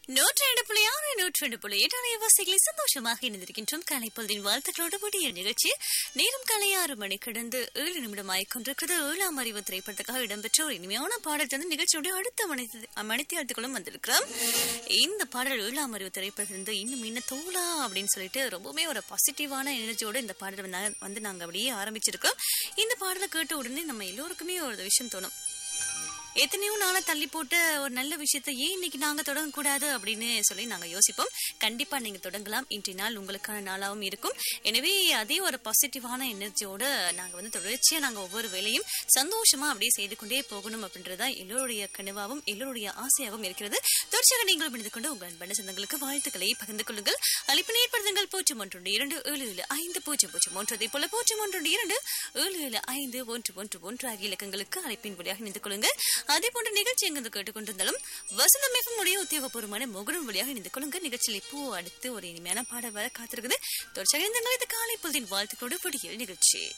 நூற்றி ரெண்டு புள்ளி ஆறு நூற்றி ரெண்டு புள்ளி எட்டு அலைவாசிகளை சந்தோஷமாக இணைந்திருக்கின்றோம் காலை பொழுதின் வாழ்த்துக்களோடு முடிய நிகழ்ச்சி நேரம் காலை ஆறு மணி கடந்து ஏழு நிமிடம் ஆய்க்கொண்டிருக்கிறது ஏழாம் அறிவு திரைப்படத்துக்காக இடம்பெற்ற ஒரு இனிமையான பாடல் வந்து நிகழ்ச்சியுடைய அடுத்த மணித்தியாளத்துக்குள்ளும் வந்திருக்கிறோம் இந்த பாடல் ஏழாம் அறிவு திரைப்படத்திலிருந்து இன்னும் இன்னும் தோலா அப்படின்னு சொல்லிட்டு ரொம்பவுமே ஒரு பாசிட்டிவான எனர்ஜியோட இந்த பாடல் வந்து- வந்து நாங்க அப்படியே ஆரம்பிச்சிருக்கோம் இந்த பாடலை கேட்ட உடனே நம்ம எல்லோருக்குமே ஒரு விஷயம் தோணும் எத்தனையோ நாளா தள்ளி போட்ட ஒரு நல்ல விஷயத்த ஏன் இன்னைக்கு நாங்க தொடங்க கூடாது அப்படின்னு சொல்லி நாங்க யோசிப்போம் கண்டிப்பா நீங்க தொடங்கலாம் இன்றைய நாள் உங்களுக்கான நாளாவும் இருக்கும் எனவே அதே ஒரு பாசிட்டிவான எனர்ஜியோட நாங்க வந்து தொடர்ச்சியா நாங்க ஒவ்வொரு வேலையும் சந்தோஷமா அப்படியே செய்து கொண்டே போகணும் அப்படின்றதா எல்லோருடைய கனவாவும் எல்லோருடைய ஆசையாகவும் இருக்கிறது தொடர்ச்சியாக நீங்கள் பிடித்து கொண்டு உங்கள் அன்பான சொந்தங்களுக்கு வாழ்த்துக்களை பகிர்ந்து கொள்ளுங்கள் அழைப்பினை ஏற்படுத்துங்கள் பூஜ்ஜியம் ஒன்று இரண்டு ஏழு ஏழு ஐந்து பூஜ்ஜியம் பூஜ்ஜியம் ஒன்று அதே போல பூஜ்ஜியம் ஒன்று இரண்டு ஏழு ஏழு ஐந்து ஒன்று ஒன்று ஒன்று ஆகிய இலக்கங்களுக்கு அழைப்பின் வழியாக இணைந்து கொள்ளுங்கள் அதே போன்ற நிகழ்ச்சி எங்கு கேட்டுக்கொண்டிருந்தாலும் வசந்தம் எஃப்எம் உடைய உத்தியோகபூர்வமான முகடும் வழியாக இணைந்து கொள்ளுங்க நிகழ்ச்சியில் இப்போ அடுத்து ஒரு இனிமையான பாடல் வர காத்திருக்குது தொடர்ச்சியாக இந்த காலை பொழுதின் வாழ்த்துக்களோடு பிடிக்கிற நிகழ்ச்சி